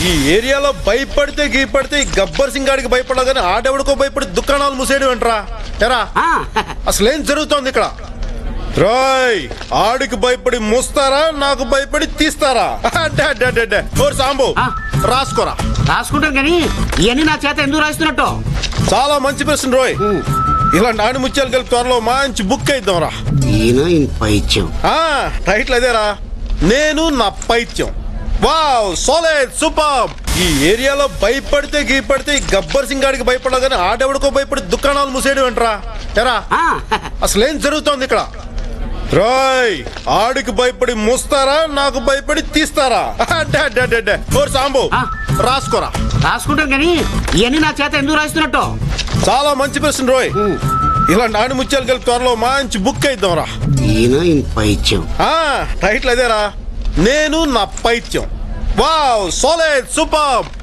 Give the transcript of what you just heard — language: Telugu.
ఈ ఏరియాలో భయపడితే గీపడితే ఈ గబ్బర్ సింగ్ గాడికి భయపడవు కానీ ఆడెవడికో భయపడి దుకాణాలు మూసేయడం ఏంట్రా ఎరా ఆ, అసలేం జరుగుతోంది ఇక్కడ రాయ్ ఆడికి భయపడి మూస్తారా నాకు భయపడి తీస్తారా అడ్డే, అడ్డే, అడ్డే, అడ్డే. ఓరి సాంబు ఆ. రాసుకోరా రాసుకుంటాను కానీ ఇవన్నీ నా చేత ఎందుకు రాస్తున్నట్టు చాలా మంచి ప్రశ్న రోయ్ ఇలాంటి ఆడి ముత్యాలు కలిపి త్వరలో మంచి బుక్ అయిద్దాం రా ఈయన పైత్యం ఆ, టైటిల్ అదేరా నేను నా పైత్యం వావ్ సోలేజ్ సూపర్ ఈ ఏరియాలో భయపడితే గీపడితే ఈ గబ్బర్ సింగ్ గాడికి భయపడవు కానీ ఆడెవడికో భయపడి దుకాణాలు మూసేయడం ఏంట్రా ఎరా ఆ, అసలేం జరుగుతోంది ఇక్కడ రాయ్ ఆడికి భయపడి మూస్తారా నాకు భయపడి తీస్తారా అడ్డే, అడ్డే, అడ్డే, అడ్డే. ఓరి సాంబు ఆ. రాసుకోరా రాసుకుంటాను కానీ ఇవన్నీ నా చేత ఎందుకు రాస్తున్నట్టు చాలా మంచి ప్రశ్న రోయ్ ఇలాంటి ఆడి ముత్యాలు కలిపి త్వరలో మంచి బుక్ అయిద్దాం రా ఈయన పైత్యం ఆ, టైటిల్ అదేరా నేను నా పైత్యం వావ్ సోలేజ్ సూపర్